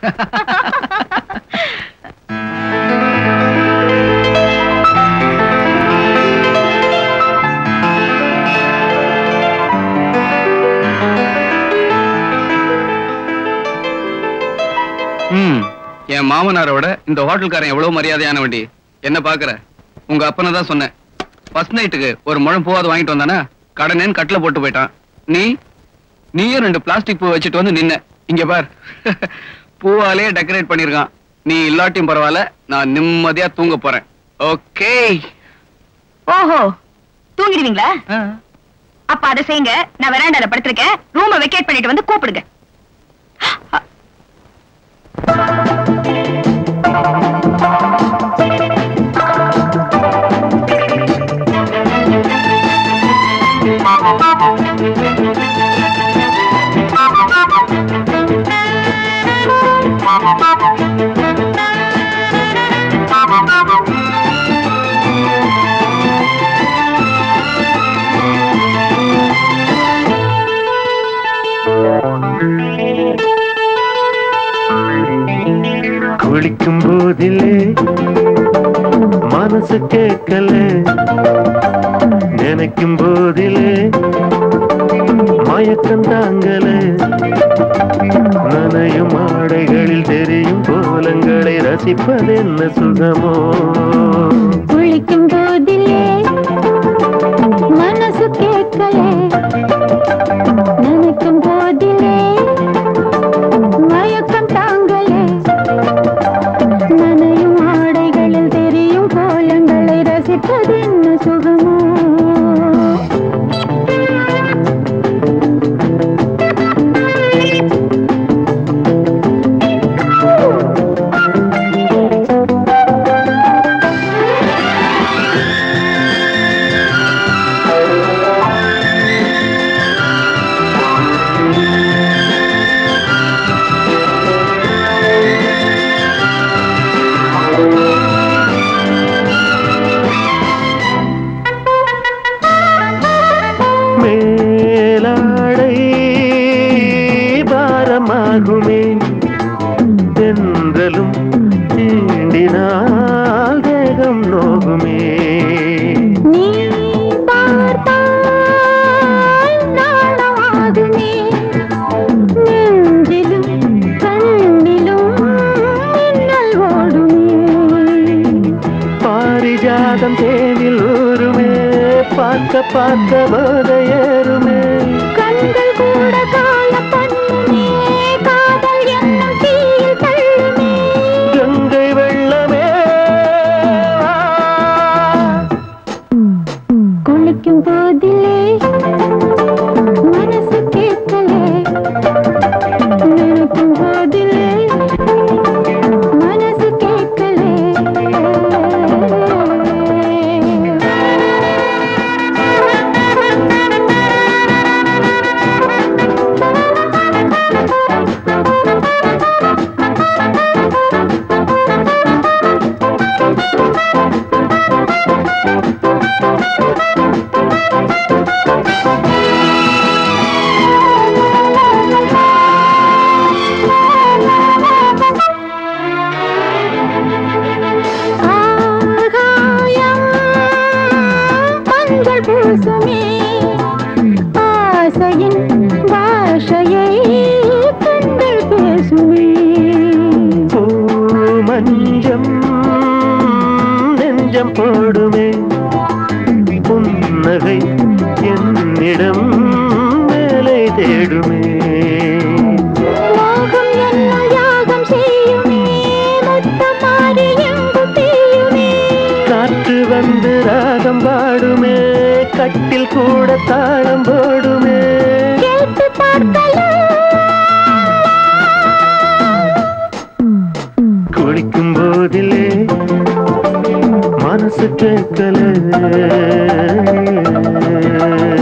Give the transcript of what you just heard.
ம் என் மாமனாரை விட இந்த ஹோட்டல்காரன் எவ்வளவு மரியாதையான வண்டி என்ன பாக்குற உங்க அப்பனை தான் சொன்னேன் ஃபர்ஸ்ட் நைட்டுக்கு ஒரு முழம் பூவாது வாங்கிட்டு வந்தானா கடனேன்னு கட்டில போட்டு போயிட்டான் நீ நீயும் ரெண்டு பிளாஸ்டிக் பூ வச்சுட்டு வந்து நின்ன இங்க பார் பூவாலே டெக்கரேட் பண்ணிருக்கான் நீ இல்லாட்டியும் பரவாயில்ல நான் நிம்மதியா தூங்க போறேன் ஓகே ஓஹோ தூங்கிடுவீங்களா அப்ப அதை செய்யுங்க நான் வெராண்டால படுத்திருக்கேன் ரூமை வெக்கேட் பண்ணிட்டு வந்து கூப்பிடுங்க குளிக்கும் போதிலே மனசு கேட்கல நினைக்கும் போதிலே மயக்கம் தாங்கல நனையும் ஆடைகளில் தெரியும் கோலங்களை ரசிப்பதென்ன சுகமோ குளிக்கும் போதிலே மனசு கேட்கல நினைக்கும் போதிலே மயக்கம் தாங்கலே நனையும் ஆடைகளில் தெரியும் கோலங்களை ரசிப்பது என்ன சுகமோ மேலாடை பாரமாகுமே தென்றலும் தீண்டினால் தேகம் நோகுமே நீ பார்த்தால் நாணமாகுமே நெஞ்சிலும் கண்ணிலும் மின்னல் ஓடுமே பாரிஜாதம் தேனில் ஊருமே பார்க்க பார்க்க போதையேறுமே கண்கள் கூட கால பண்ணுமே காதல் என்னும் தீயில் தள்ளுமே கங்கை வெள்ளமே குளிக்கும் போதிலே மனசு கேட்கலே நினைக்கும் போதிலே மனசு கேட்கலே ஆகாயம் மஞ்சள் பூசுமே ஆசையின் பாஷையை கண்கள் பேசுமே பூ மஞ்சம் நெஞ்சம் போடுமே புன்னகை என்னிடம் மேலே தேடுமே மோகம் என்னும் யாகம் செய்யுமே முத்தம் மாறி எங்கு தீயுமே காற்று வந்து ராகம் பாடுமே கட்டில் கூட தாளம் போடுமே கேட்டு பார்க்கலாம் குளிக்கும் போதிலே மனசு கேட்கல